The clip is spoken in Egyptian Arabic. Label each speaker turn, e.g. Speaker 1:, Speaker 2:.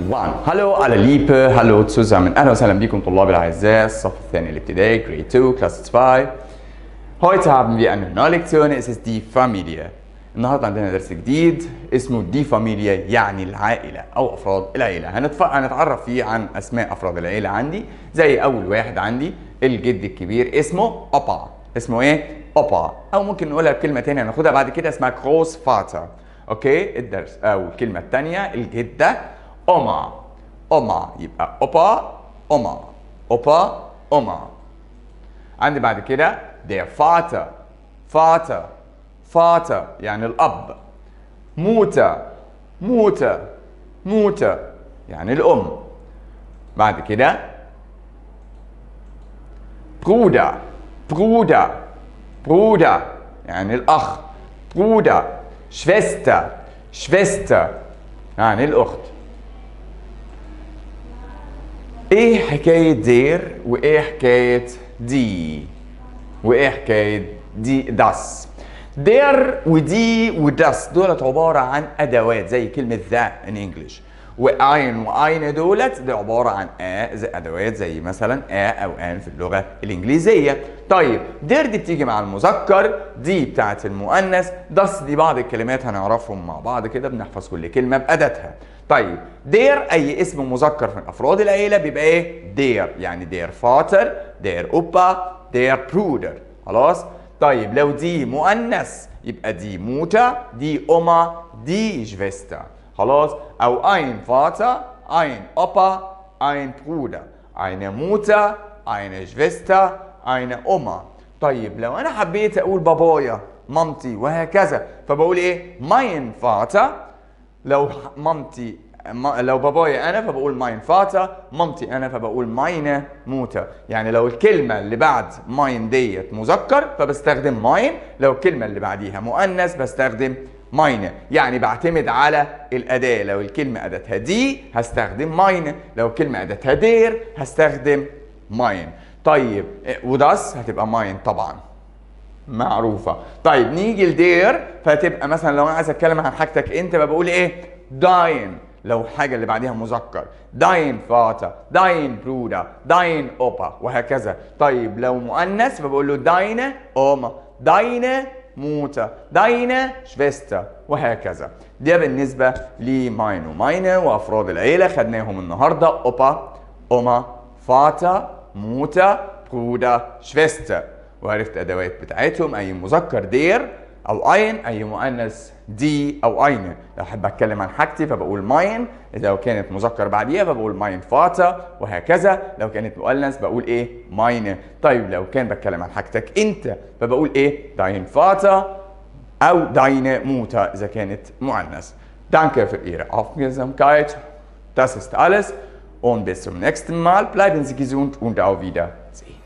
Speaker 1: 1 هلو على ليبه هلو zusammen اهلا وسهلا بكم طلاب الاعزاء الصف الثاني الابتدائي grade 2 class 5 Heute haben wir eine neue Lektion, es ist die Familie. النهارده عندنا درس جديد اسمه دي فاميليا يعني العائلة أو أفراد العيلة. هنتف... هنتعرف فيه عن أسماء أفراد العيلة عندي زي أول واحد عندي الجد الكبير اسمه أوبا. اسمه إيه؟ أوبا. أو ممكن نقولها بكلمة تانية هناخدها بعد كده اسمها كروس فاتر. أوكي؟ الدرس أو الكلمة التانية الجدة أوما. أوما يبقى أوبا أوما. أوبا أوما. عندي بعد كده der Vater Vater Vater يعني الأب Mutter Mutter Mutter يعني الأم بعد كده Bruder Bruder Bruder يعني الأخ Bruder Schwester Schwester يعني الأخت ايه حكاية دير وايه حكاية دي وايه حكايه دي داس دير ودي وداس دولت عباره عن ادوات زي كلمه ذا ان انجلش واين واين دولت دي عباره عن ا زي ادوات زي مثلا ا او ان في اللغه الانجليزيه طيب دير دي بتيجي مع المذكر دي بتاعت المؤنث داس دي بعض الكلمات هنعرفهم مع بعض كده بنحفظ كل كلمه باداتها طيب دير اي اسم مذكر من افراد العيله بيبقى ايه دير يعني دير فاتر دير اوبا der Bruder خلاص طيب لو دي مؤنث يبقى دي موتا دي أما دي Schwester خلاص أو ein Vater ein Opa ein Bruder eine Mutter eine Schwester eine Oma طيب لو أنا حبيت أقول بابايا مامتي وهكذا فبقول إيه mein Vater لو مامتي لو بابايا انا فبقول ماين فاتا مامتي انا فبقول ماينه موتا يعني لو الكلمه اللي بعد ماين ديت مذكر فبستخدم ماين لو الكلمه اللي بعديها مؤنث بستخدم ماينه يعني بعتمد على الاداه لو الكلمه اداتها دي هستخدم ماينه لو الكلمه اداتها دير هستخدم ماين طيب وداس هتبقى ماين طبعا معروفه طيب نيجي لدير فتبقى مثلا لو انا عايز اتكلم عن حاجتك انت بقول ايه داين لو حاجه اللي بعديها مذكر داين فاتا داين برودا داين اوبا وهكذا طيب لو مؤنث فبقول له داينه اوما داينه موتا داينه شفيستا وهكذا ده بالنسبه لماين وماينه وافراد العيله خدناهم النهارده اوبا اوما فاتا موتا برودا شفيستا وعرفت ادوات بتاعتهم اي مذكر دير او اين اي مؤنث دي او اين لو احب اتكلم عن حاجتي فبقول ماين اذا لو كانت مذكر بعديها فبقول ماين فاتا وهكذا لو كانت مؤنث بقول ايه ماينه طيب لو كان بتكلم عن حاجتك انت فبقول ايه داين فاتا او deine موتا اذا كانت مؤنث Danke für Ihre Aufmerksamkeit. Das ist alles und bis zum nächsten Mal. Bleiben Sie gesund und auf Wiedersehen.